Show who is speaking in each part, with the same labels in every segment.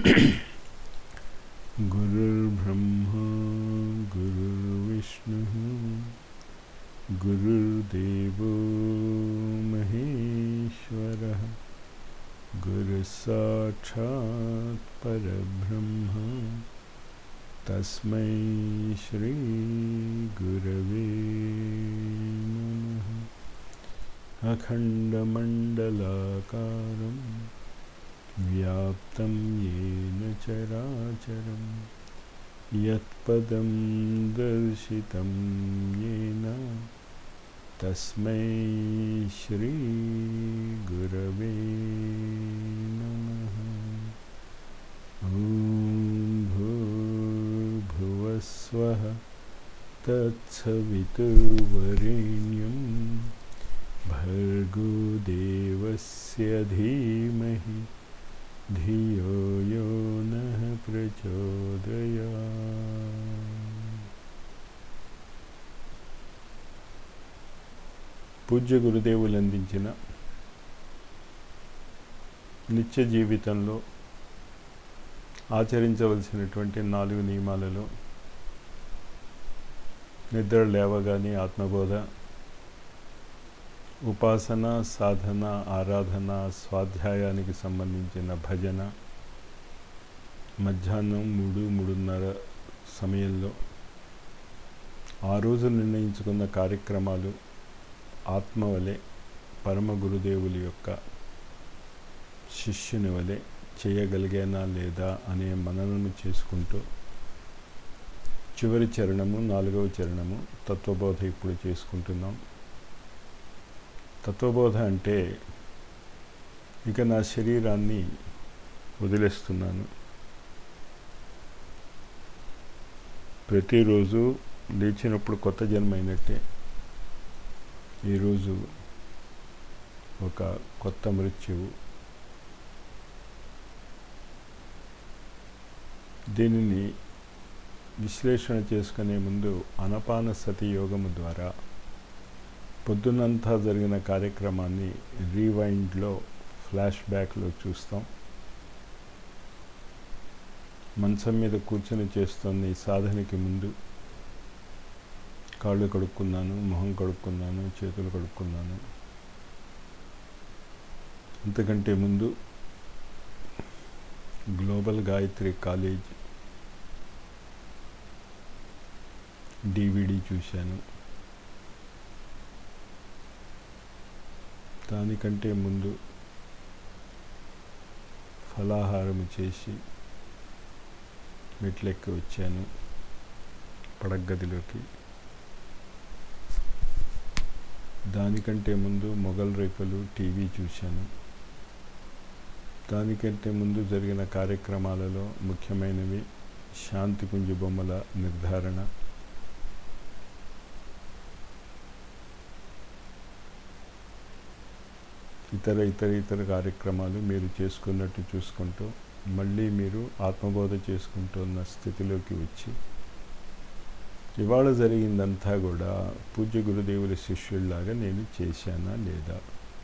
Speaker 1: गुरुर्ब्रह्मा गुरुर्विष्णुः गुरुर्देवो महेश्वरः गुरुसाक्षात् परब्रह्म तस्मै श्रीगुरवे नमः अखण्डमण्डलाकारं व्याप्तं येन चराचरं यत्पदं दर्शितं येन तस्मै श्रीगुरवे नमः ॐ भूर्भुवस्वः तत्सवितुर्वरेण्यं भर्गो देवस्य धीमहि धियो यो नः प्रचोदयात् పూజ్య గురుదేవులు అందించిన నిత్య జీవితంలో ఆచరించవలసినటువంటి నాలుగు నియమాలలో నిద్ర లేవగానే ఆత్మబోధ ఉపాసన సాధన ఆరాధన స్వాధ్యాయానికి సంబంధించిన భజన మధ్యాహ్నం మూడు మూడున్నర సమయంలో ఆ రోజు నిర్ణయించుకున్న కార్యక్రమాలు ఆత్మ వలె పరమ గురుదేవుల యొక్క శిష్యుని వలె చేయగలిగానా లేదా అనే మననము చేసుకుంటూ చివరి చరణము నాలుగవ చరణము తత్వబోధ ఇప్పుడు చేసుకుంటున్నాం తత్వబోధ అంటే ఇక నా శరీరాన్ని వదిలేస్తున్నాను ప్రతిరోజు లేచినప్పుడు కొత్త జన్మ అయినట్టే ఈరోజు ఒక కొత్త మృత్యువు దీనిని విశ్లేషణ చేసుకునే ముందు అనపాన సతి యోగము ద్వారా పొద్దునంతా జరిగిన కార్యక్రమాన్ని రీవైండ్లో ఫ్లాష్ బ్యాక్లో చూస్తాం మంచం మీద కూర్చొని చేస్తున్న ఈ సాధనకి ముందు కాళ్ళు కడుక్కున్నాను మొహం కడుక్కున్నాను చేతులు కడుక్కున్నాను అంతకంటే ముందు గ్లోబల్ గాయత్రి కాలేజ్ డివిడి చూశాను దానికంటే ముందు ఫలాహారము చేసి మెట్లెక్కి వచ్చాను పడగదిలోకి దానికంటే ముందు మొఘల్ రేఖలు టీవీ చూశాను దానికంటే ముందు జరిగిన కార్యక్రమాలలో ముఖ్యమైనవి శాంతిపుంజ బొమ్మల నిర్ధారణ ఇతర ఇతర ఇతర కార్యక్రమాలు మీరు చేసుకున్నట్టు చూసుకుంటూ మళ్ళీ మీరు ఆత్మబోధ చేసుకుంటున్న స్థితిలోకి వచ్చి ఇవాళ జరిగిందంతా కూడా పూజ్య గురుదేవుల శిష్యుల్లాగా నేను చేశానా లేదా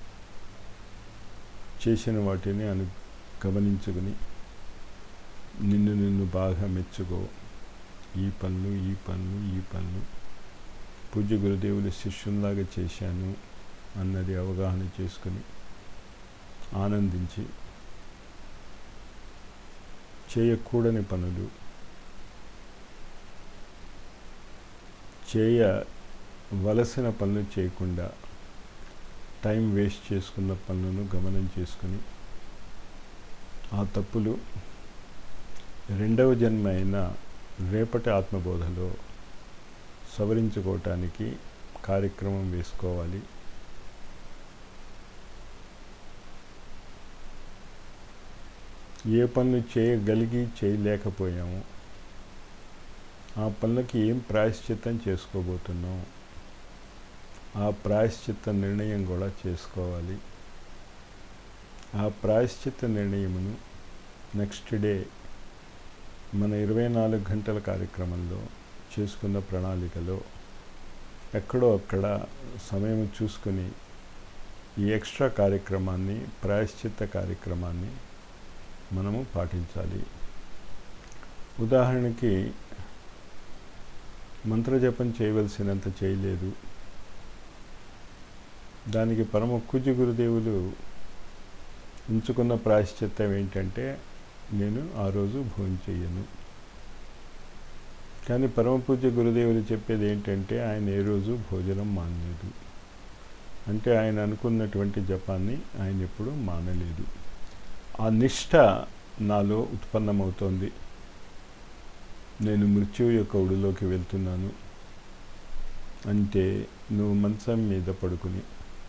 Speaker 1: చేసిన వాటిని అను గమనించుకుని నిన్ను నిన్ను బాగా మెచ్చుకో ఈ పనులు ఈ పనులు ఈ పనులు పూజ్య గురుదేవుల శిష్యుల్లాగా చేశాను అన్నది అవగాహన చేసుకుని ఆనందించి చేయకూడని పనులు చేయవలసిన పనులు చేయకుండా టైం వేస్ట్ చేసుకున్న పనులను గమనం చేసుకుని ఆ తప్పులు రెండవ జన్మ అయిన రేపటి ఆత్మబోధలో సవరించుకోవటానికి కార్యక్రమం వేసుకోవాలి ఏ పనులు చేయగలిగి చేయలేకపోయాము ఆ పనులకి ఏం ప్రాయశ్చిత్తం చేసుకోబోతున్నాం ఆ ప్రాయశ్చిత్త నిర్ణయం కూడా చేసుకోవాలి ఆ ప్రాయశ్చిత్త నిర్ణయమును నెక్స్ట్ డే మన ఇరవై నాలుగు గంటల కార్యక్రమంలో చేసుకున్న ప్రణాళికలో ఎక్కడో అక్కడ సమయం చూసుకుని ఈ ఎక్స్ట్రా కార్యక్రమాన్ని ప్రాయశ్చిత్త కార్యక్రమాన్ని మనము పాటించాలి ఉదాహరణకి మంత్రజపం చేయవలసినంత చేయలేదు దానికి పరమ పూజ్య గురుదేవులు ఉంచుకున్న ప్రాయశ్చిత్తం ఏంటంటే నేను ఆ రోజు భోజనం చెయ్యను కానీ పరమ పూజ్య గురుదేవులు చెప్పేది ఏంటంటే ఆయన ఏ రోజు భోజనం మానలేదు అంటే ఆయన అనుకున్నటువంటి జపాన్ని ఆయన ఎప్పుడు మానలేదు ఆ నిష్ట నాలో ఉత్పన్నమవుతోంది నేను మృత్యువు యొక్క ఉడిలోకి వెళ్తున్నాను అంటే నువ్వు మంచం మీద పడుకుని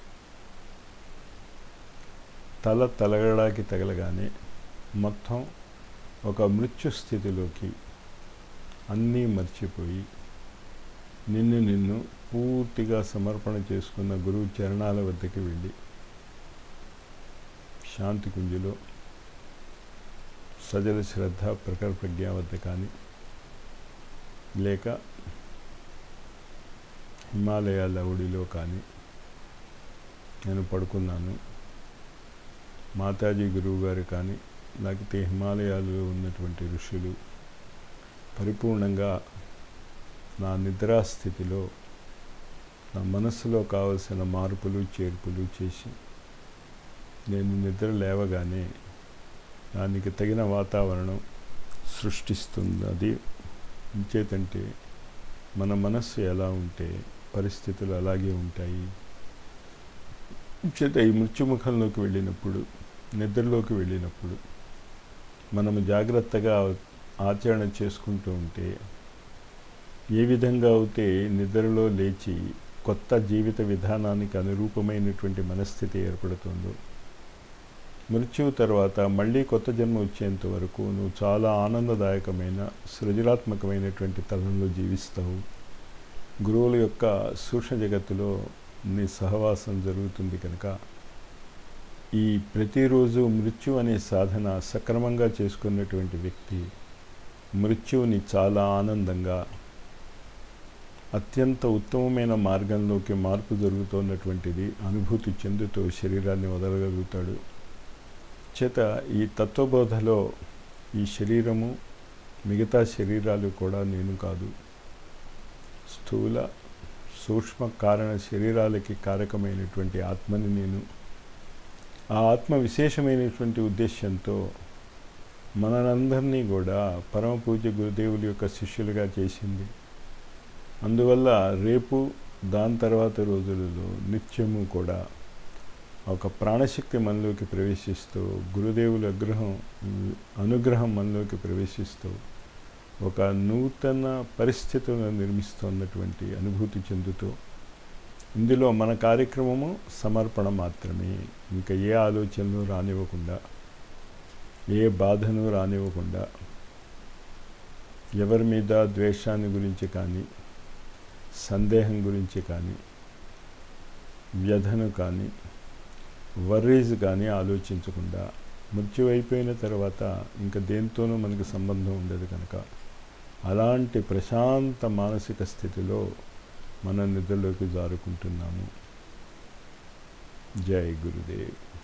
Speaker 1: తల తలగడానికి తగలగానే మొత్తం ఒక మృత్యు స్థితిలోకి అన్నీ మర్చిపోయి నిన్ను నిన్ను పూర్తిగా సమర్పణ చేసుకున్న గురువు చరణాల వద్దకి వెళ్ళి శాంతి కుంజులో సజల శ్రద్ధ ప్రఖర ప్రజ్ఞ వద్ద కానీ లేక హిమాలయాల ఒడిలో కానీ నేను పడుకున్నాను మాతాజీ గురువు గారు కానీ లేకపోతే హిమాలయాలలో ఉన్నటువంటి ఋషులు పరిపూర్ణంగా నా నిద్రాస్థితిలో నా మనస్సులో కావలసిన మార్పులు చేర్పులు చేసి నేను నిద్ర లేవగానే దానికి తగిన వాతావరణం సృష్టిస్తుంది అది ఇంచేతంటే మన మనస్సు ఎలా ఉంటే పరిస్థితులు అలాగే ఉంటాయి చేత ఈ మృత్యుముఖంలోకి వెళ్ళినప్పుడు నిద్రలోకి వెళ్ళినప్పుడు మనము జాగ్రత్తగా ఆచరణ చేసుకుంటూ ఉంటే ఏ విధంగా అయితే నిద్రలో లేచి కొత్త జీవిత విధానానికి అనురూపమైనటువంటి మనస్థితి ఏర్పడుతుందో మృత్యువు తర్వాత మళ్ళీ కొత్త జన్మ వచ్చేంత వరకు నువ్వు చాలా ఆనందదాయకమైన సృజనాత్మకమైనటువంటి తలంలో జీవిస్తావు గురువుల యొక్క సూక్ష్మ జగత్తులో నీ సహవాసం జరుగుతుంది కనుక ఈ ప్రతిరోజు మృత్యు అనే సాధన సక్రమంగా చేసుకున్నటువంటి వ్యక్తి మృత్యువుని చాలా ఆనందంగా అత్యంత ఉత్తమమైన మార్గంలోకి మార్పు జరుగుతున్నటువంటిది అనుభూతి చెందుతూ శరీరాన్ని వదలగలుగుతాడు చేత ఈ తత్వబోధలో ఈ శరీరము మిగతా శరీరాలు కూడా నేను కాదు స్థూల సూక్ష్మ కారణ శరీరాలకి కారకమైనటువంటి ఆత్మని నేను ఆ ఆత్మ విశేషమైనటువంటి ఉద్దేశంతో మనందరినీ కూడా పరమ పూజ గురుదేవుల యొక్క శిష్యులుగా చేసింది అందువల్ల రేపు దాని తర్వాత రోజులలో నిత్యము కూడా ఒక ప్రాణశక్తి మనలోకి ప్రవేశిస్తూ గురుదేవుల అగ్రహం అనుగ్రహం మనలోకి ప్రవేశిస్తూ ఒక నూతన పరిస్థితులను నిర్మిస్తున్నటువంటి అనుభూతి చెందుతూ ఇందులో మన కార్యక్రమము సమర్పణ మాత్రమే ఇంకా ఏ ఆలోచనలు రానివ్వకుండా ఏ బాధను రానివ్వకుండా ఎవరి మీద ద్వేషాన్ని గురించి కానీ సందేహం గురించి కానీ వ్యధను కానీ వర్రీస్ కానీ ఆలోచించకుండా మృత్యు అయిపోయిన తర్వాత ఇంకా దేంతోనూ మనకి సంబంధం ఉండదు కనుక అలాంటి ప్రశాంత మానసిక స్థితిలో మన నిద్రలోకి జారుకుంటున్నాము జై గురుదేవ్